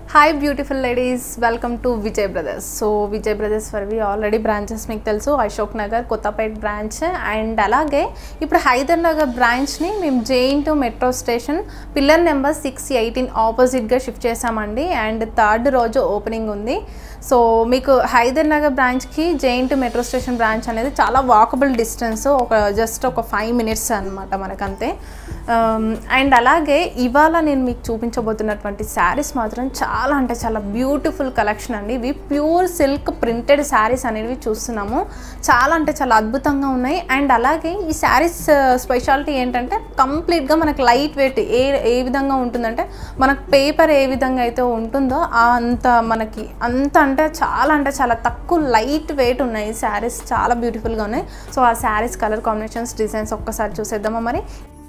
hi beautiful ladies welcome to Vijay brothers so Vijay brothers ఫర్వి already branches మీకు తెలుసు Ashok Nagar Kothapeta branch and అలాగే ఇప్పుడు హైదర్ నగర్ బ్రాంచ్ని మేము JNTU metro station pillar number six eighteen ఆపోజిట్గా షిఫ్ట్ చేసామండి అండ్ థర్డ్ రోజు ఓపెనింగ్ ఉంది సో మీకు హైదర్ నగర్ బ్రాంచ్కి JNTU metro station branch అనేది చాలా వాకబుల్ డిస్టెన్స్ ఒక జస్ట్ ఒక ఫైవ్ మినిట్స్ అనమాట మనకంతే అండ్ అలాగే ఇవాళ నేను మీకు చూపించబోతున్నటువంటి శారీస్ మాత్రం చాలా అంటే చాలా బ్యూటిఫుల్ కలెక్షన్ అండి ఇవి ప్యూర్ సిల్క్ ప్రింటెడ్ శారీస్ అనేవి చూస్తున్నాము చాలా అంటే చాలా అద్భుతంగా ఉన్నాయి అండ్ అలాగే ఈ శారీస్ స్పెషాలిటీ ఏంటంటే కంప్లీట్గా మనకు లైట్ వెయిట్ ఏ ఏ విధంగా ఉంటుందంటే మనకు పేపర్ ఏ విధంగా అయితే ఉంటుందో ఆ అంత మనకి అంత అంటే చాలా అంటే చాలా తక్కువ లైట్ వెయిట్ ఉన్నాయి శారీస్ చాలా బ్యూటిఫుల్గా ఉన్నాయి సో ఆ శారీస్ కలర్ కాంబినేషన్స్ డిజైన్స్ ఒక్కసారి చూసేద్దామా మరి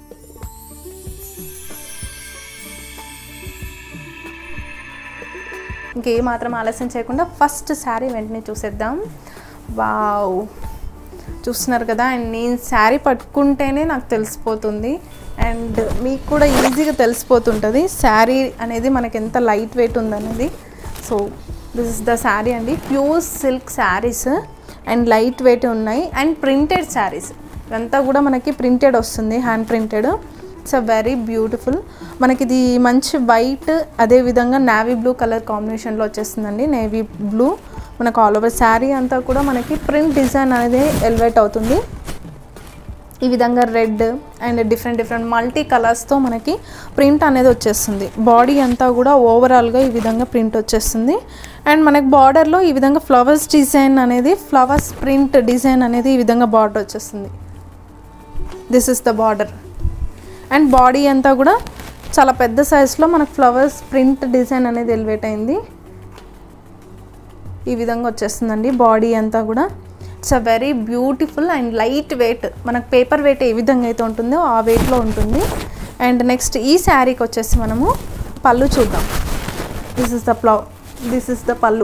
ఇంకే మాత్రం ఆలస్యం చేయకుండా ఫస్ట్ శారీ వెంటనే చూసేద్దాం వావ్ చూస్తున్నారు కదా అండ్ నేను శారీ పట్టుకుంటేనే నాకు తెలిసిపోతుంది అండ్ మీకు కూడా ఈజీగా తెలిసిపోతుంటుంది శారీ అనేది మనకి ఎంత లైట్ వెయిట్ ఉందనేది so this is the sari అండి pure silk saris and light weight ఉన్నాయి అండ్ ప్రింటెడ్ శారీస్ ఇదంతా కూడా మనకి ప్రింటెడ్ వస్తుంది hand printed it's a very beautiful మనకి ఇది మంచి వైట్ అదేవిధంగా నేవీ బ్లూ కలర్ కాంబినేషన్లో వచ్చేస్తుందండి నేవీ బ్లూ మనకు ఆల్ ఓవర్ శారీ అంతా కూడా మనకి ప్రింట్ డిజైన్ అనేది ఎలివేట్ అవుతుంది ఈ విధంగా red and different different multi కలర్స్తో మనకి ప్రింట్ అనేది వచ్చేస్తుంది బాడీ అంతా కూడా ఓవరాల్గా ఈ విధంగా ప్రింట్ వచ్చేస్తుంది అండ్ మనకి బార్డర్లో ఈ విధంగా ఫ్లవర్స్ డిజైన్ అనేది ఫ్లవర్స్ ప్రింట్ డిజైన్ అనేది ఈ విధంగా బార్డర్ వచ్చేస్తుంది this is the border and body అంతా కూడా చాలా పెద్ద సైజులో మనకు ఫ్లవర్స్ ప్రింట్ డిజైన్ అనేది ఎలివేట్ అయింది ఈ విధంగా వచ్చేస్తుందండి బాడీ అంతా కూడా it's a very beautiful and light weight మనకు పేపర్ వెయిట్ ఏ విధంగా అయితే ఉంటుందో ఆ వెయిట్లో ఉంటుంది అండ్ నెక్స్ట్ ఈ శారీకి వచ్చేసి మనము పళ్ళు చూద్దాం దిస్ ఇస్ ద ప్లవ్ this is the pallu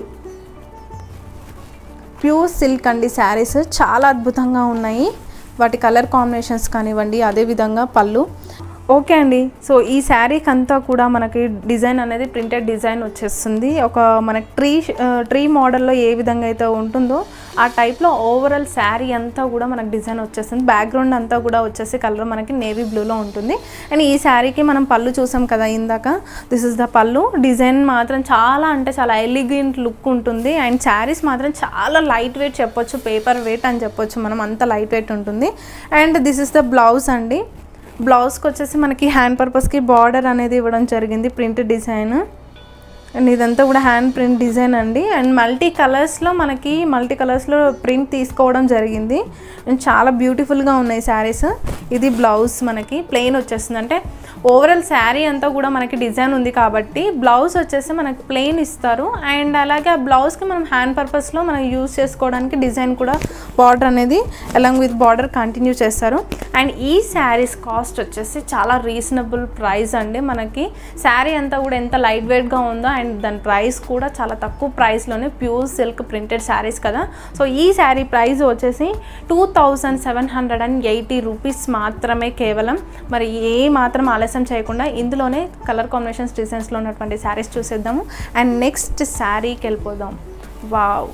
pure silk అండి శారీస్ చాలా అద్భుతంగా ఉన్నాయి వాటి కలర్ కాంబినేషన్స్ కానివ్వండి అదేవిధంగా పళ్ళు ఓకే అండి సో ఈ శారీకి అంతా కూడా మనకి డిజైన్ అనేది ప్రింటెడ్ డిజైన్ వచ్చేస్తుంది ఒక మనకి ట్రీ ట్రీ మోడల్లో ఏ విధంగా అయితే ఉంటుందో ఆ టైప్లో ఓవరాల్ శారీ అంతా కూడా మనకు డిజైన్ వచ్చేస్తుంది బ్యాక్గ్రౌండ్ అంతా కూడా వచ్చేసి కలర్ మనకి నేవీ బ్లూలో ఉంటుంది అండ్ ఈ శారీకి మనం పళ్ళు చూసాం కదా ఇందాక this is the pallu design మాత్రం చాలా అంటే చాలా ఎలిగెంట్ లుక్ ఉంటుంది అండ్ శారీస్ మాత్రం చాలా లైట్ వెయిట్ చెప్పొచ్చు పేపర్ వెయిట్ అని చెప్పొచ్చు మనం అంత లైట్ వెయిట్ ఉంటుంది and this is the blouse అండి బ్లౌజ్కి వచ్చేసి మనకి హ్యాండ్ పర్పస్కి బార్డర్ అనేది ఇవ్వడం జరిగింది ప్రింట్ డిజైన్ అండ్ ఇదంతా కూడా హ్యాండ్ ప్రింట్ డిజైన్ అండి అండ్ మల్టీ కలర్స్లో మనకి మల్టీ కలర్స్లో ప్రింట్ తీసుకోవడం జరిగింది అండ్ చాలా బ్యూటిఫుల్గా ఉన్నాయి శారీస్ ఇది బ్లౌజ్ మనకి ప్లెయిన్ వచ్చేస్తుంది అంటే ఓవరాల్ శారీ అంతా కూడా మనకి డిజైన్ ఉంది కాబట్టి బ్లౌజ్ వచ్చేసి మనకి ప్లెయిన్ ఇస్తారు అండ్ అలాగే ఆ బ్లౌజ్కి మనం హ్యాండ్ పర్పస్లో మనం యూజ్ చేసుకోవడానికి డిజైన్ కూడా బార్డర్ అనేది అలాంగ్ విత్ బార్డర్ కంటిన్యూ చేస్తారు అండ్ ఈ శారీస్ కాస్ట్ వచ్చేసి చాలా రీజనబుల్ ప్రైస్ అండి మనకి శారీ అంతా కూడా ఎంత లైట్ వెయిట్గా ఉందో అండ్ దాని ప్రైస్ కూడా చాలా తక్కువ ప్రైస్లోనే ప్యూర్ సిల్క్ ప్రింటెడ్ శారీస్ కదా సో ఈ శారీ ప్రైస్ వచ్చేసి two thousand seven hundred and eighty rupees మాత్రమే కేవలం మరి ఏ మాత్రం ఆలస్యం చేయకుండా ఇందులోనే కలర్ కాంబినేషన్స్ డిజైన్స్లో ఉన్నటువంటి శారీస్ చూసేద్దాము అండ్ నెక్స్ట్ శారీకి వెళ్ళిపోదాం వావ్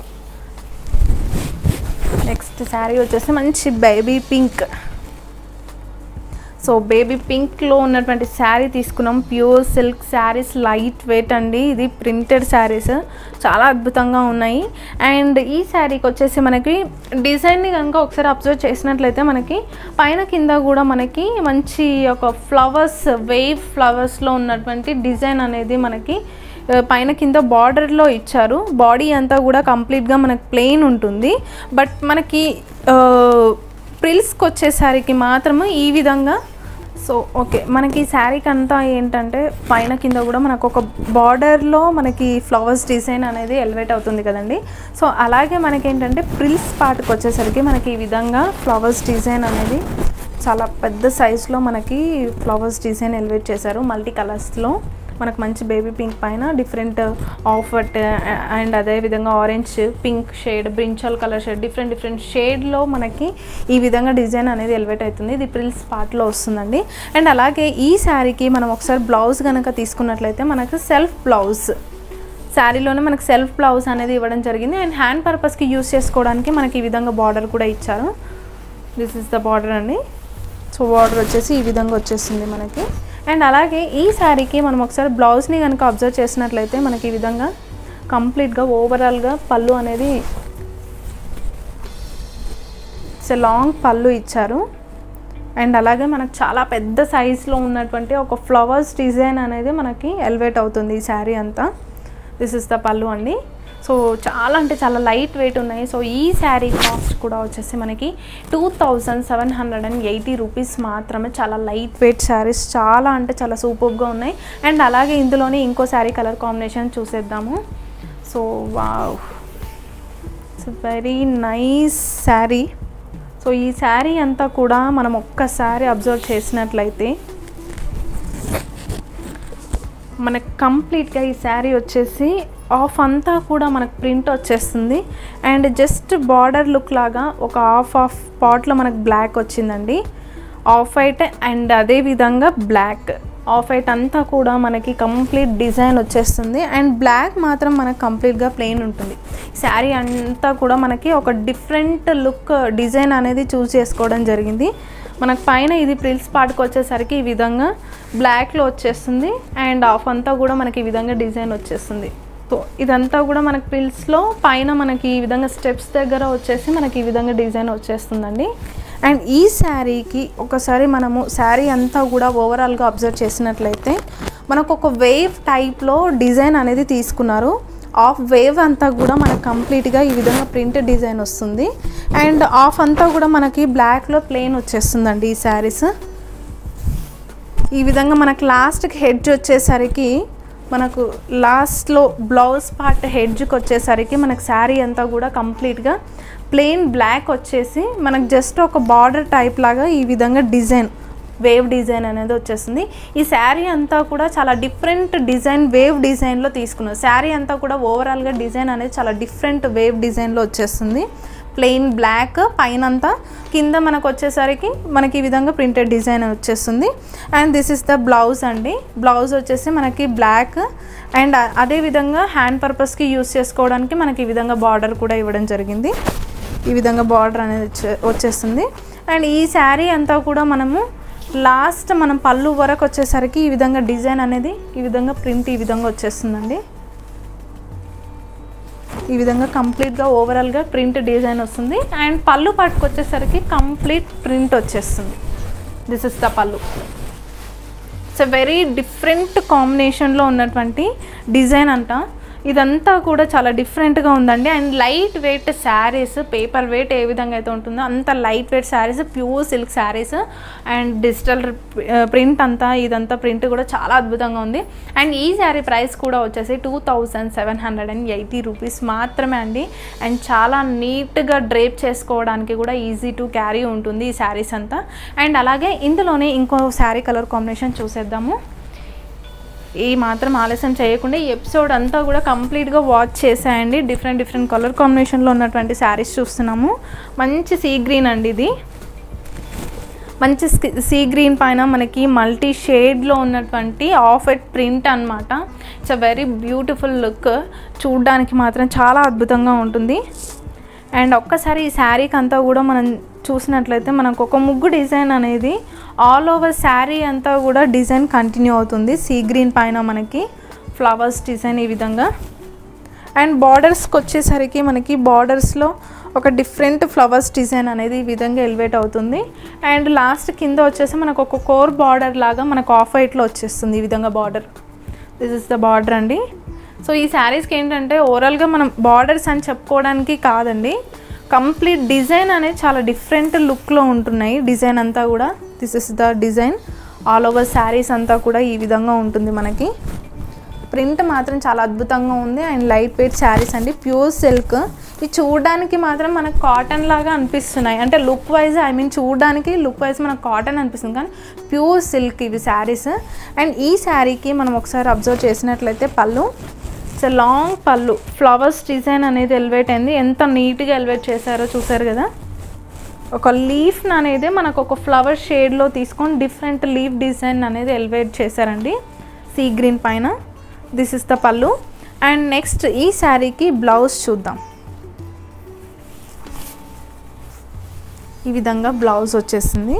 నెక్స్ట్ శారీ వచ్చేసి మంచి బేబీ పింక్ సో బేబీ పింక్లో ఉన్నటువంటి శారీ తీసుకున్నాం pure silk saris light weight అండి ఇది ప్రింటెడ్ శారీస్ చాలా అద్భుతంగా ఉన్నాయి అండ్ ఈ శారీకి వచ్చేసి మనకి డిజైన్ని కనుక ఒకసారి అబ్జర్వ్ చేసినట్లయితే మనకి పైన కింద కూడా మనకి మంచి ఒక ఫ్లవర్స్ వేవ్ ఫ్లవర్స్లో ఉన్నటువంటి డిజైన్ అనేది మనకి పైన కింద బార్డర్లో ఇచ్చారు బాడీ అంతా కూడా కంప్లీట్గా మనకి ప్లెయిన్ ఉంటుంది బట్ మనకి ప్రిల్స్కి వచ్చేసరికి మాత్రము ఈ విధంగా సో ఓకే మనకి శారీకి అంతా ఏంటంటే పైన కింద కూడా మనకు ఒక బార్డర్లో మనకి ఫ్లవర్స్ డిజైన్ అనేది ఎలివేట్ అవుతుంది కదండి సో అలాగే మనకి ఏంటంటే ప్రిల్స్ పార్ట్కి వచ్చేసరికి మనకి ఈ విధంగా ఫ్లవర్స్ డిజైన్ అనేది చాలా పెద్ద సైజులో మనకి ఫ్లవర్స్ డిజైన్ ఎలివేట్ చేశారు మల్టీ కలర్స్లో మనకు మంచి బేబీ పింక్ పైన డిఫరెంట్ ఆఫర్ట్ అండ్ అదేవిధంగా orange pink shade brinjal colour shade different different షేడ్లో మనకి ఈ విధంగా డిజైన్ అనేది ఎలివేట్ అవుతుంది ఇది ప్రిల్స్ పార్ట్లో వస్తుందండి అండ్ అలాగే ఈ శారీకి మనం ఒకసారి బ్లౌజ్ కనుక తీసుకున్నట్లయితే మనకు సెల్ఫ్ బ్లౌజ్ శారీలోనే మనకి సెల్ఫ్ బ్లౌజ్ అనేది ఇవ్వడం జరిగింది అండ్ హ్యాండ్ పర్పస్కి యూస్ చేసుకోవడానికి మనకి ఈ విధంగా బార్డర్ కూడా ఇచ్చారు దిస్ ఇస్ ద బార్డర్ అండి సో బార్డర్ వచ్చేసి ఈ విధంగా వచ్చేస్తుంది మనకి అండ్ అలాగే ఈ శారీకి మనం ఒకసారి బ్లౌజ్ని కనుక అబ్జర్వ్ చేసినట్లయితే మనకి ఈ విధంగా కంప్లీట్గా ఓవరాల్గా పళ్ళు అనేది ఇట్స్ లాంగ్ పళ్ళు ఇచ్చారు అండ్ అలాగే మనకు చాలా పెద్ద సైజులో ఉన్నటువంటి ఒక ఫ్లవర్స్ డిజైన్ అనేది మనకి ఎలివేట్ అవుతుంది ఈ శారీ అంతా దిస్ ఇస్ ద పళ్ళు అండి సో చాలా అంటే చాలా లైట్ వెయిట్ ఉన్నాయి సో ఈ శారీ కాస్ట్ కూడా వచ్చేసి మనకి two thousand seven hundred and eighty rupees మాత్రమే చాలా లైట్ వెయిట్ శారీస్ చాలా అంటే చాలా సూపర్గా ఉన్నాయి అండ్ అలాగే ఇందులోనే ఇంకో శారీ కలర్ కాంబినేషన్ చూసేద్దాము so wow it's very nice sari so ఈ శారీ అంతా కూడా మనం ఒక్కసారి అబ్జర్వ్ చేసినట్లయితే మనకు కంప్లీట్గా ఈ శారీ వచ్చేసి ఆఫ్ అంతా కూడా మనకు ప్రింట్ వచ్చేస్తుంది అండ్ జస్ట్ బార్డర్ లుక్ లాగా ఒక హాఫ్ ఆఫ్ పాట్లో మనకు బ్లాక్ వచ్చిందండి ఆఫ్ వైట్ అండ్ అదే విధంగా బ్లాక్ ఆఫ్ వైట్ అంతా కూడా మనకి కంప్లీట్ డిజైన్ వచ్చేస్తుంది అండ్ బ్లాక్ మాత్రం మనకు కంప్లీట్గా ప్లెయిన్ ఉంటుంది శారీ అంతా కూడా మనకి ఒక డిఫరెంట్ లుక్ డిజైన్ అనేది చూస్ చేసుకోవడం జరిగింది మనకు పైన ఇది ప్రిల్స్ పార్ట్కి వచ్చేసరికి ఈ విధంగా బ్లాక్లో వచ్చేస్తుంది అండ్ ఆఫ్ అంతా కూడా మనకి ఈ విధంగా డిజైన్ వచ్చేస్తుంది సో ఇదంతా కూడా మనకి ప్రిల్స్లో పైన మనకి ఈ విధంగా స్టెప్స్ దగ్గర వచ్చేసి మనకి ఈ విధంగా డిజైన్ వచ్చేస్తుందండి అండ్ ఈ శారీకి ఒకసారి మనము శారీ అంతా కూడా ఓవరాల్గా అబ్జర్వ్ చేసినట్లయితే మనకు ఒక వేవ్ టైప్లో డిజైన్ అనేది తీసుకున్నారు ఆఫ్ వేవ్ అంతా కూడా మనకు కంప్లీట్గా ఈ విధంగా ప్రింట్ డిజైన్ వస్తుంది అండ్ ఆఫ్ అంతా కూడా మనకి బ్లాక్లో ప్లెయిన్ వచ్చేస్తుందండి ఈ శారీస్ ఈ విధంగా మనకు లాస్ట్కి హెడ్జ్ వచ్చేసరికి మనకు లాస్ట్లో బ్లౌజ్ పార్ట్ హెడ్జ్కి వచ్చేసరికి మనకు శారీ అంతా కూడా కంప్లీట్గా ప్లెయిన్ బ్లాక్ వచ్చేసి మనకు జస్ట్ ఒక బార్డర్ టైప్ లాగా ఈ విధంగా డిజైన్ వేవ్ డిజైన్ అనేది వచ్చేస్తుంది ఈ శారీ అంతా కూడా చాలా డిఫరెంట్ డిజైన్ వేవ్ డిజైన్లో తీసుకున్నాం శారీ అంతా కూడా ఓవరాల్గా డిజైన్ అనేది చాలా డిఫరెంట్ వేవ్ డిజైన్లో వచ్చేస్తుంది ప్లెయిన్ బ్లాక్ పైన అంతా కింద మనకు వచ్చేసరికి మనకి ఈ విధంగా ప్రింటెడ్ డిజైన్ వచ్చేస్తుంది and this is the blouse అండి బ్లౌజ్ వచ్చేసి మనకి బ్లాక్ అండ్ అదే విధంగా హ్యాండ్ పర్పస్కి యూస్ చేసుకోవడానికి మనకి ఈ విధంగా బార్డర్ కూడా ఇవ్వడం జరిగింది ఈ విధంగా బార్డర్ అనేది వచ్చే వచ్చేస్తుంది అండ్ ఈ శారీ అంతా కూడా మనము లాస్ట్ మనం పళ్ళు వరకు వచ్చేసరికి ఈ విధంగా డిజైన్ అనేది ఈ విధంగా ప్రింట్ ఈ విధంగా వచ్చేస్తుందండి ఈ విధంగా కంప్లీట్గా ఓవరాల్గా ప్రింట్ డిజైన్ వస్తుంది అండ్ పళ్ళు పట్టుకొచ్చేసరికి కంప్లీట్ ప్రింట్ వచ్చేస్తుంది this is the pallu it's a very different కాంబినేషన్లో ఉన్నటువంటి డిజైన్ అంట ఇదంతా కూడా చాలా డిఫరెంట్గా ఉందండి and light weight saris paper weight ఏ విధంగా అయితే ఉంటుందో అంత light weight saris pure silk saris and digital print అంతా ఇదంతా ప్రింట్ కూడా చాలా అద్భుతంగా ఉంది అండ్ ఈ శారీ ప్రైస్ కూడా వచ్చేసి two thousand seven hundred and eighty rupees మాత్రమే అండి అండ్ చాలా నీట్గా డ్రేప్ చేసుకోవడానికి కూడా ఈజీ టు క్యారీ ఉంటుంది ఈ శారీస్ అంతా అండ్ అలాగే ఇందులోనే ఇంకో శారీ కలర్ కాంబినేషన్ చూసేద్దాము ఈ మాత్రం ఆలస్యం చేయకుండా ఈ ఎపిసోడ్ అంతా కూడా కంప్లీట్గా వాచ్ చేసేయండి డిఫరెంట్ డిఫరెంట్ కలర్ కాంబినేషన్లో ఉన్నటువంటి శారీస్ చూస్తున్నాము మంచి సీ గ్రీన్ అండి ఇది మంచి సీ గ్రీన్ పైన మనకి మల్టీ షేడ్లో ఉన్నటువంటి ఆఫ్ ఎట్ ప్రింట్ అనమాట it's a very beautiful look చూడ్డానికి మాత్రం చాలా అద్భుతంగా ఉంటుంది అండ్ ఒక్కసారి ఈ శారీకి అంతా కూడా మనం చూసినట్లయితే మనకు ఒక ముగ్గు డిజైన్ అనేది ఆల్ ఓవర్ శారీ అంతా కూడా డిజైన్ కంటిన్యూ అవుతుంది సీ గ్రీన్ పైన మనకి ఫ్లవర్స్ డిజైన్ ఈ విధంగా అండ్ బార్డర్స్కి వచ్చేసరికి మనకి బార్డర్స్లో ఒక డిఫరెంట్ ఫ్లవర్స్ డిజైన్ అనేది ఈ విధంగా ఎలివేట్ అవుతుంది అండ్ లాస్ట్ కింద వచ్చేసి మనకు ఒక కోర్ బార్డర్ లాగా మనకు ఆఫ్ వైట్లో వచ్చేస్తుంది ఈ విధంగా border this is the border అండి సో ఈ శారీస్కి ఏంటంటే ఓవరాల్గా మనం బార్డర్స్ అని చెప్పుకోవడానికి కాదండి కంప్లీట్ డిజైన్ అనేది చాలా డిఫరెంట్ లుక్లో ఉంటున్నాయి డిజైన్ అంతా కూడా this is the design all over saris అంతా కూడా ఈ విధంగా ఉంటుంది మనకి ప్రింట్ మాత్రం చాలా అద్భుతంగా ఉంది అండ్ లైట్ వెయిట్ శారీస్ అండి ప్యూర్ సిల్క్ ఇది చూడడానికి మాత్రం మనకు కాటన్ లాగా అనిపిస్తున్నాయి అంటే లుక్ వైజ్ ఐ మీన్ చూడడానికి లుక్ వైజ్ మనకు కాటన్ అనిపిస్తుంది కానీ ప్యూర్ సిల్క్ ఇవి శారీస్ అండ్ ఈ శారీకి మనం ఒకసారి అబ్జర్వ్ చేసినట్లయితే pallu it's long pallu flowers design అనేది ఎలివేట్ అయింది ఎంత నీట్గా ఎలివేట్ చేశారో చూసారు కదా ఒక లీఫ్ అనేది మనకు ఒక ఫ్లవర్ షేడ్లో తీసుకొని డిఫరెంట్ లీఫ్ డిజైన్ అనేది ఎలివేట్ చేశారండి సీ గ్రీన్ పైన this is the pallu and next ఈ శారీకి బ్లౌజ్ చూద్దాం ఈ విధంగా బ్లౌజ్ వచ్చేసింది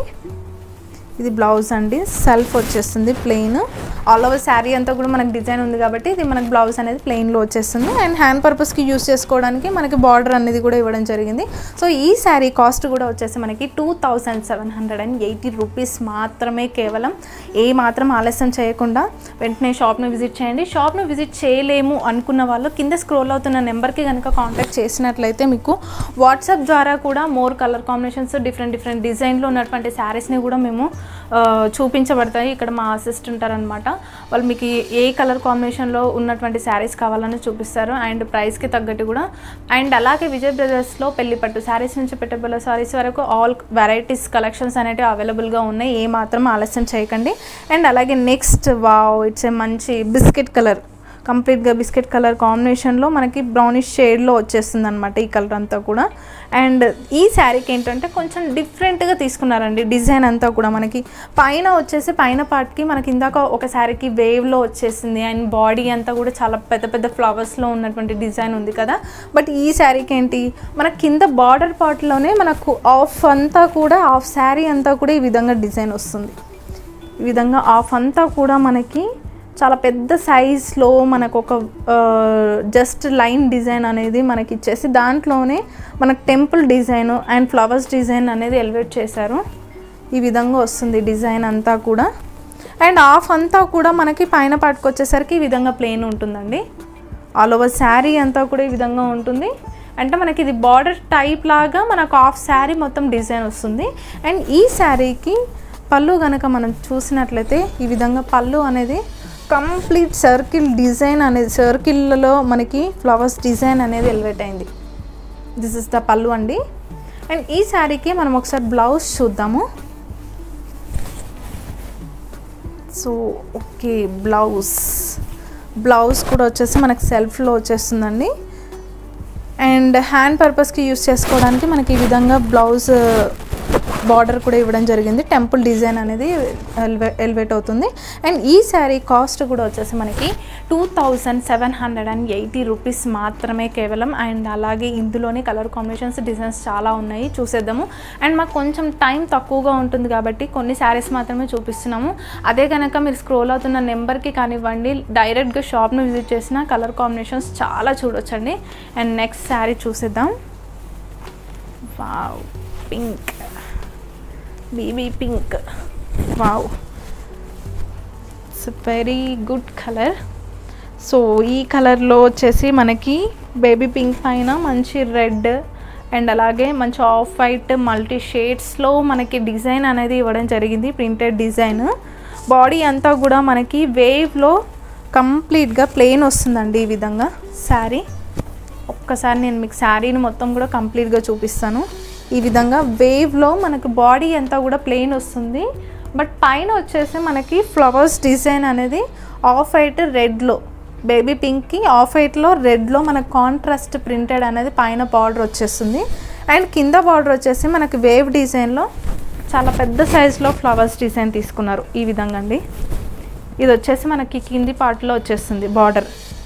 ఇది బ్లౌజ్ అండి సెల్ఫ్ వచ్చేస్తుంది ప్లెయిన్ ఆల్ ఓవర్ శారీ అంతా కూడా మనకి డిజైన్ ఉంది కాబట్టి ఇది మనకి బ్లౌజ్ అనేది ప్లెయిన్లో వచ్చేస్తుంది అండ్ హ్యాండ్ పర్పస్కి యూస్ చేసుకోవడానికి మనకి బార్డర్ అనేది కూడా ఇవ్వడం జరిగింది సో ఈ శారీ కాస్ట్ కూడా వచ్చేసి మనకి two thousand seven hundred and eighty rupees మాత్రమే కేవలం ఏ మాత్రం ఆలస్యం చేయకుండా వెంటనే షాప్ను విజిట్ చేయండి షాప్ను విజిట్ చేయలేము అనుకున్న వాళ్ళు కింద స్క్రోల్ అవుతున్న నెంబర్కి కనుక కాంటాక్ట్ చేసినట్లయితే మీకు వాట్సాప్ ద్వారా కూడా more colour combinations different different డిజైన్లో ఉన్నటువంటి శారీస్ని కూడా మేము ఆ, చూపించబడతాయి ఇక్కడ మా అసిస్ట్ ఉంటారనమాట వాళ్ళు మీకు ఏ- ఏ కలర్ కాంబినేషన్లో ఉన్నటువంటి శారీస్ కావాలని చూపిస్తారు అండ్ ప్రైస్కి తగ్గట్టు కూడా అండ్ అలాగే విజయ్ బ్రదర్స్లో పెళ్లి పట్టు శారీస్ నుంచి పెట్టబోల శారీస్ వరకు ఆల్ వెరైటీస్ కలెక్షన్స్ అనేవి అవైలబుల్గా ఉన్నాయి ఏ మాత్రం ఆలస్యం చేయకండి అండ్ అలాగే నెక్స్ట్ వావ్ ఇట్స్ ఏ మంచి బిస్కెట్ కలర్ కంప్లీట్గా బిస్కెట్ కలర్ కాంబినేషన్లో మనకి బ్రౌనిష్ షేడ్లో వచ్చేస్తుంది అనమాట ఈ కలర్ అంతా కూడా అండ్ ఈ శారీకి ఏంటంటే కొంచెం డిఫరెంట్గా తీసుకున్నారండి డిజైన్ అంతా కూడా మనకి పైన వచ్చేసి పైన పార్ట్కి మనకి ఇందాక ఒక శారీకి వేవ్లో వచ్చేసింది అండ్ బాడీ అంతా కూడా చాలా పెద్ద పెద్ద ఫ్లవర్స్లో ఉన్నటువంటి డిజైన్ ఉంది కదా బట్ ఈ శారీకి ఏంటి మన కింద బార్డర్ పార్ట్లోనే మనకు ఆఫ్ అంతా కూడా ఆఫ్ శారీ అంతా కూడా ఈ విధంగా డిజైన్ వస్తుంది ఈ విధంగా ఆఫ్ అంతా కూడా మనకి చాలా పెద్ద సైజ్లో మనకు ఒక జస్ట్ లైన్ డిజైన్ అనేది మనకి ఇచ్చేసి దాంట్లోనే మనకు temple design and flowers design అనేది ఎలివేట్ చేశారు ఈ విధంగా వస్తుంది డిజైన్ అంతా కూడా అండ్ ఆఫ్ అంతా కూడా మనకి పైన పట్టుకొచ్చేసరికి ఈ విధంగా ప్లెయిన్ ఉంటుందండి ఆల్ ఓవర్ శారీ అంతా కూడా ఈ విధంగా ఉంటుంది అంటే మనకి ఇది బార్డర్ టైప్ లాగా మనకు ఆఫ్ శారీ మొత్తం డిజైన్ వస్తుంది అండ్ ఈ శారీకి పళ్ళు కనుక మనం చూసినట్లయితే ఈ విధంగా పళ్ళు అనేది కంప్లీట్ సర్కిల్ డిజైన్ అనేది సర్కిల్లో మనకి ఫ్లవర్స్ డిజైన్ అనేది ఎలివేట్ అయింది దిస్ ఇస్ ద పళ్ళు అండి అండ్ ఈ శారీకి మనం ఒకసారి బ్లౌజ్ చూద్దాము సో ఓకే బ్లౌజ్ బ్లౌజ్ కూడా వచ్చేసి మనకి సెల్ఫ్లో వచ్చేస్తుందండి అండ్ హ్యాండ్ పర్పస్కి యూస్ చేసుకోవడానికి మనకి ఈ విధంగా బ్లౌజ్ బార్డర్ కూడా ఇవ్వడం జరిగింది టెంపుల్ డిజైన్ అనేది ఎలివే ఎలివేట్ అవుతుంది అండ్ ఈ శారీ కాస్ట్ కూడా వచ్చేసి మనకి two thousand seven hundred and eighty rupees మాత్రమే కేవలం అండ్ అలాగే ఇందులోనే కలర్ కాంబినేషన్స్ డిజైన్స్ చాలా ఉన్నాయి చూసేద్దాము అండ్ మాకు కొంచెం టైం తక్కువగా ఉంటుంది కాబట్టి కొన్ని శారీస్ మాత్రమే చూపిస్తున్నాము అదే కనుక మీరు స్క్రోల్ అవుతున్న నెంబర్కి కానివ్వండి డైరెక్ట్గా షాప్ను విజిట్ చేసిన కలర్ కాంబినేషన్స్ చాలా చూడొచ్చండి అండ్ నెక్స్ట్ శారీ చూసేద్దాం wow pink baby pink wow it's very good colour so ఈ కలర్లో వచ్చేసి మనకి బేబీ పింక్ పైన మంచి రెడ్ అండ్ అలాగే మంచి ఆఫ్ వైట్ మల్టీ షేడ్స్లో మనకి డిజైన్ అనేది ఇవ్వడం జరిగింది ప్రింటెడ్ డిజైన్ బాడీ అంతా కూడా మనకి వేవ్లో కంప్లీట్గా ప్లెయిన్ వస్తుందండి ఈ విధంగా శారీ ఒక్కసారి నేను మీకు శారీని మొత్తం కూడా కంప్లీట్గా చూపిస్తాను ఈ విధంగా వేవ్లో మనకు బాడీ అంతా కూడా ప్లెయిన్ వస్తుంది బట్ పైన వచ్చేసి మనకి ఫ్లవర్స్ డిజైన్ అనేది ఆఫ్ వైట్ రెడ్లో బేబీ పింక్కి ఆఫ్ వైట్లో రెడ్లో మనకు కాంట్రాస్ట్ ప్రింటెడ్ అనేది పైన బార్డర్ వచ్చేస్తుంది అండ్ కింద బార్డర్ వచ్చేసి మనకి వేవ్ డిజైన్లో చాలా పెద్ద సైజులో ఫ్లవర్స్ డిజైన్ తీసుకున్నారు ఈ విధంగా అండి ఇది వచ్చేసి మనకి కింది పార్ట్లో వచ్చేస్తుంది బార్డర్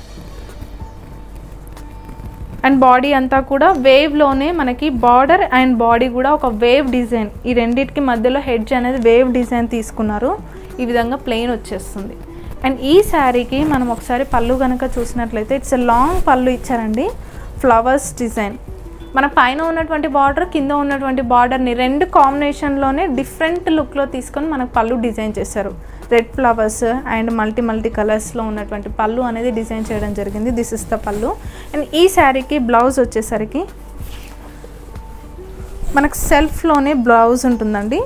అండ్ బాడీ అంతా కూడా వేవ్లోనే మనకి బార్డర్ అండ్ బాడీ కూడా ఒక వేవ్ డిజైన్ ఈ రెండింటికి మధ్యలో హెడ్జ్ అనేది వేవ్ డిజైన్ తీసుకున్నారు ఈ విధంగా ప్లెయిన్ వచ్చేస్తుంది అండ్ ఈ శారీకి మనం ఒకసారి పళ్ళు కనుక చూసినట్లయితే ఇట్స్ ఎ లాంగ్ పళ్ళు ఇచ్చారండి ఫ్లవర్స్ డిజైన్ మన పైన ఉన్నటువంటి బార్డర్ కింద ఉన్నటువంటి బార్డర్ని రెండు కాంబినేషన్లోనే డిఫరెంట్ లుక్లో తీసుకొని మనకు పళ్ళు డిజైన్ చేశారు red flowers and multi multi కలర్స్లో ఉన్నటువంటి పళ్ళు అనేది డిజైన్ చేయడం జరిగింది this is the pallu and ఈ శారీకి బ్లౌజ్ వచ్చేసరికి మనకు సెల్ఫ్లోనే బ్లౌజ్ ఉంటుందండి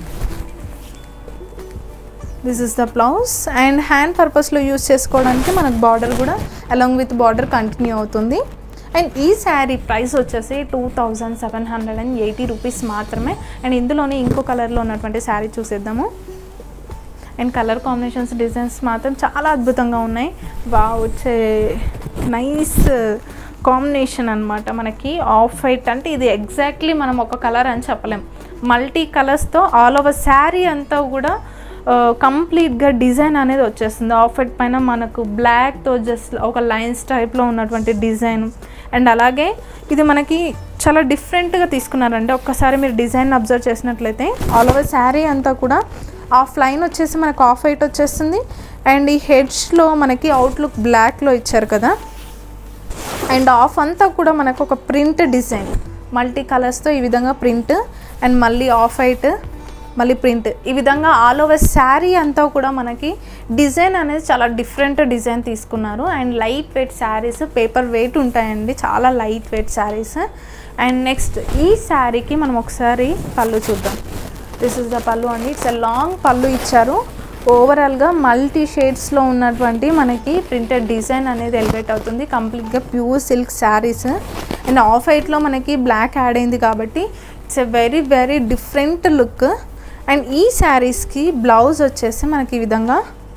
this is the blouse and hand పర్పస్లో యూస్ చేసుకోవడానికి మనకు బార్డర్ కూడా అలాంగ్ విత్ బార్డర్ కంటిన్యూ అవుతుంది అండ్ ఈ శారీ ప్రైస్ వచ్చేసి two thousand seven hundred and eighty rupees మాత్రమే అండ్ ఇందులోనే ఇంకో కలర్లో ఉన్నటువంటి శారీ చూసేద్దాము అండ్ కలర్ కాంబినేషన్స్ డిజైన్స్ మాత్రం చాలా అద్భుతంగా ఉన్నాయి బాగా వచ్చే నైస్ కాంబినేషన్ అనమాట మనకి ఆఫ్ వైట్ అంటే ఇది ఎగ్జాక్ట్లీ మనం ఒక కలర్ అని చెప్పలేం మల్టీ కలర్స్తో ఆల్ ఓవర్ శారీ అంతా కూడా కంప్లీట్గా డిజైన్ అనేది వచ్చేస్తుంది ఆఫ్ వైట్ పైన మనకు బ్లాక్తో జస్ట్ ఒక లైన్స్ టైప్లో ఉన్నటువంటి డిజైన్ అండ్ అలాగే ఇది మనకి చాలా డిఫరెంట్గా తీసుకున్నారండి ఒక్కసారి మీరు డిజైన్ అబ్జర్వ్ చేసినట్లయితే ఆల్ ఓవర్ శారీ అంతా కూడా ఆఫ్ లైన్ వచ్చేసి మనకు ఆఫ్ వైట్ వచ్చేస్తుంది అండ్ ఈ హెడ్స్లో మనకి అవుట్లుక్ బ్లాక్లో ఇచ్చారు కదా అండ్ ఆఫ్ అంతా కూడా మనకు ఒక ప్రింట్ డిజైన్ మల్టీ కలర్స్తో ఈ విధంగా ప్రింట్ అండ్ మళ్ళీ ఆఫ్ వైట్ మళ్ళీ ప్రింట్ ఈ విధంగా ఆల్ ఓవర్ శారీ అంతా కూడా మనకి డిజైన్ అనేది చాలా డిఫరెంట్ డిజైన్ తీసుకున్నారు and light weight saris paper weight ఉంటాయండి చాలా light weight saris and next ఈ శారీకి మనం ఒకసారి పళ్ళు చూద్దాం దిస్ ఇస్ ద పళ్ళు అండి ఇట్స్ అ లాంగ్ పళ్ళు ఇచ్చారు ఓవరాల్గా మల్టీ షేడ్స్లో ఉన్నటువంటి మనకి ప్రింటెడ్ డిజైన్ అనేది ఎలివేట్ అవుతుంది కంప్లీట్గా pure silk saris and off వైట్లో మనకి బ్లాక్ యాడ్ అయింది కాబట్టి it's a very very different look and ఈ శారీస్కి బ్లౌజ్ వచ్చేసి మనకి ఈ విధంగా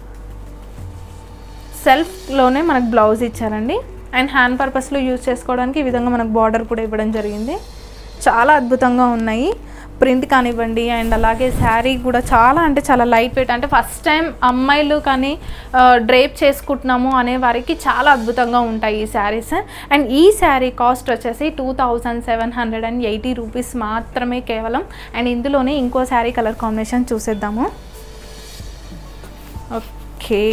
సెల్ఫ్లోనే మనకు బ్లౌజ్ ఇచ్చారండి అండ్ హ్యాండ్ పర్పస్లో యూజ్ చేసుకోవడానికి ఈ విధంగా మనకు బార్డర్ కూడా ఇవ్వడం జరిగింది చాలా అద్భుతంగా ఉన్నాయి ప్రింట్ కానివ్వండి అండ్ అలాగే శారీ కూడా చాలా అంటే చాలా లైట్ వెయిట్ అంటే ఫస్ట్ టైం అమ్మాయిలు కానీ డ్రేప్ చేసుకుంటున్నాము అనే వారికి చాలా అద్భుతంగా ఉంటాయి ఈ శారీస్ అండ్ ఈ శారీ కాస్ట్ వచ్చేసి two thousand seven hundred and eighty rupees మాత్రమే కేవలం అండ్ ఇందులోనే ఇంకో శారీ కలర్ కాంబినేషన్ చూసేద్దాము ఓకే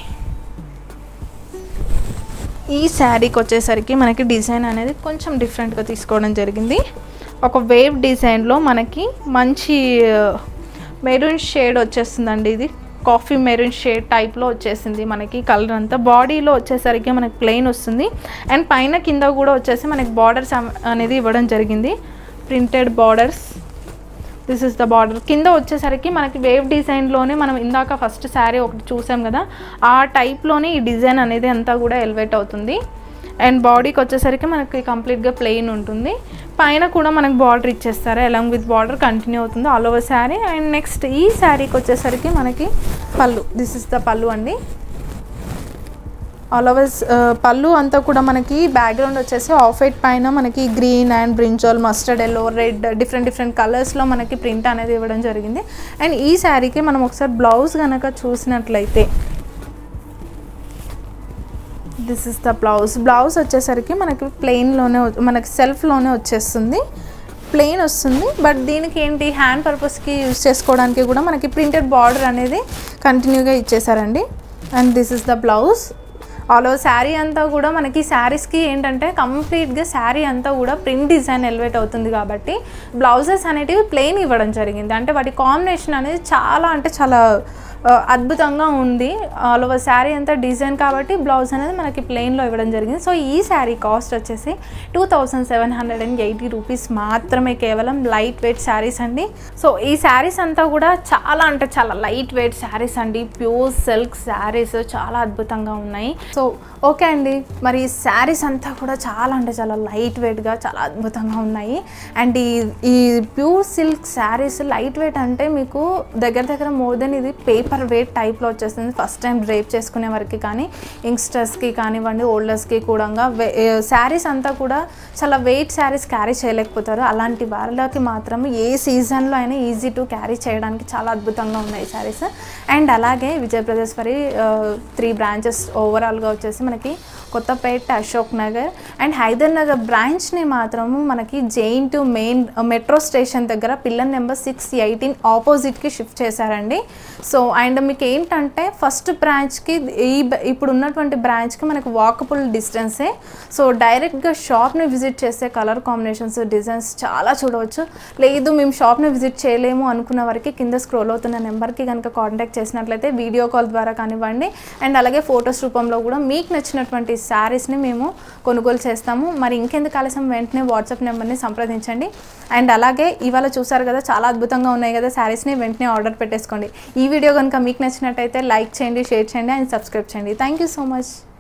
ఈ శారీకి వచ్చేసరికి మనకి డిజైన్ అనేది కొంచెం డిఫరెంట్గా తీసుకోవడం జరిగింది ఒక వేవ్ డిజైన్లో మనకి మంచి మెరూన్ షేడ్ వచ్చేస్తుందండి ఇది కాఫీ మెరూన్ షేడ్ టైప్లో వచ్చేసింది మనకి కలర్ అంతా బాడీలో వచ్చేసరికి మనకి ప్లెయిన్ వస్తుంది అండ్ పైన కింద కూడా వచ్చేసి మనకి బార్డర్స్ అనేది ఇవ్వడం జరిగింది printed borders this is the border కింద వచ్చేసరికి మనకి వేవ్ డిజైన్లోనే మనం ఇందాక ఫస్ట్ శారీ ఒకటి చూసాం కదా ఆ టైప్లోనే ఈ డిజైన్ అనేది అంతా కూడా ఎలివేట్ అవుతుంది అండ్ బాడీకి వచ్చేసరికి మనకి కంప్లీట్గా ప్లెయిన్ ఉంటుంది పైన కూడా మనకి బార్డర్ ఇచ్చేస్తారు అలాంగ్ విత్ బార్డర్ కంటిన్యూ అవుతుంది all over sari and next ఈ శారీకి వచ్చేసరికి మనకి పళ్ళు దిస్ ఇస్ ద పళ్ళు అండి ఆల్ ఓవర్ పళ్ళు అంతా కూడా మనకి బ్యాక్గ్రౌండ్ వచ్చేసి ఆఫ్ వైట్ పైన మనకి green and brinjal mustard yellow red different different కలర్స్లో మనకి ప్రింట్ అనేది ఇవ్వడం జరిగింది అండ్ ఈ శారీకి మనం ఒకసారి బ్లౌజ్ కనుక చూసినట్లయితే this is the blouse blouse వచ్చేసరికి మనకి ప్లెయిన్లోనే మనకి సెల్ఫ్లోనే వచ్చేస్తుంది ప్లెయిన్ వస్తుంది బట్ దీనికి ఏంటి హ్యాండ్ పర్పస్కి యూజ్ చేసుకోవడానికి కూడా మనకి ప్రింటెడ్ బార్డర్ అనేది కంటిన్యూగా ఇచ్చేసారండి and this is the blouse all over sari అంతా కూడా మనకి శారీస్కి ఏంటంటే కంప్లీట్గా శారీ అంతా కూడా ప్రింట్ డిజైన్ ఎలివేట్ అవుతుంది కాబట్టి బ్లౌజెస్ అనేటివి ప్లెయిన్ ఇవ్వడం జరిగింది అంటే వాటి కాంబినేషన్ అనేది చాలా అంటే చాలా ఆ, అద్భుతంగా ఉంది ఆల్ ఓవర్ శారీ అంతా డిజైన్ కాబట్టి బ్లౌజ్ అనేది మనకి ప్లెయిన్లో ఇవ్వడం జరిగింది సో ఈ శారీ కాస్ట్ వచ్చేసి two thousand seven hundred and eighty rupees మాత్రమే కేవలం లైట్ వెయిట్ శారీస్ అండి సో ఈ శారీస్ అంతా కూడా చాలా అంటే చాలా లైట్ వెయిట్ శారీస్ అండి ప్యూర్ సిల్క్ శారీస్ చాలా అద్భుతంగా ఉన్నాయి సో ఓకే అండి మరి ఈ శారీస్ అంతా కూడా చాలా అంటే చాలా లైట్ వెయిట్గా చాలా అద్భుతంగా ఉన్నాయి అండ్ ఈ ఈ pure silk saris light weight అంటే మీకు దగ్గర దగ్గర మోర్ దెన్ ఇది పేపర్ వెయిట్ టైప్లో వచ్చేస్తుంది ఫస్ట్ టైం డ్రేప్ చేసుకునే వరకు కానీ యంగ్స్టర్స్కి కానివ్వండి ఓల్డర్స్కి కూడా శారీస్ అంతా కూడా చాలా వెయిట్ శారీస్ క్యారీ చేయలేకపోతారు అలాంటి వాళ్ళకి మాత్రం ఏ సీజన్లో అయినా ఈజీ టు క్యారీ చేయడానికి చాలా అద్భుతంగా ఉన్నాయి శారీస్ అండ్ అలాగే విజయప్రదేశ్వరి త్రీ బ్రాంచెస్ ఓవరాల్గా వచ్చేసి మనకి కొత్తపేట అశోక్ నగర్ అండ్ హైదర్ నగర్ బ్రాంచ్ని మాత్రము మనకి JNTU main metro station దగ్గర పిల్లర్ నెంబర్ సిక్స్ ఎయిటీన్ ఆపోజిట్కి షిఫ్ట్ చేశారండి సో అండ్ మీకు ఏంటంటే ఫస్ట్ బ్రాంచ్కి ఈ బ- ఇప్పుడు ఉన్నటువంటి బ్రాంచ్కి మనకి వాకబుల్ డిస్టెన్సే సో డైరెక్ట్గా షాప్ని విజిట్ చేస్తే కలర్ కాంబినేషన్స్ డిజైన్స్ చాలా చూడవచ్చు లేదు మేము షాప్ని విజిట్ చేయలేము అనుకున్న వరకు కింద స్క్రోల్ అవుతున్న నెంబర్కి కనుక కాంటాక్ట్ చేసినట్లయితే వీడియో కాల్ ద్వారా కానివ్వండి అండ్ అలాగే ఫొటోస్ రూపంలో కూడా మీకు నచ్చినటువంటి శారీస్ని మేము కొనుగోలు చేస్తాము మరి ఇంకెందుకు ఆలస్యం వెంటనే వాట్సాప్ నెంబర్ని సంప్రదించండి అండ్ అలాగే ఇవాళ చూసారు కదా చాలా అద్భుతంగా ఉన్నాయి కదా శారీస్ని వెంటనే ఆర్డర్ పెట్టేసుకోండి ఈ వీడియో కనుక మీకు నచ్చినట్టయితే లైక్ చేయండి షేర్ చేయండి అండ్ సబ్స్క్రైబ్ చేయండి థ్యాంక్ యూ సో మచ్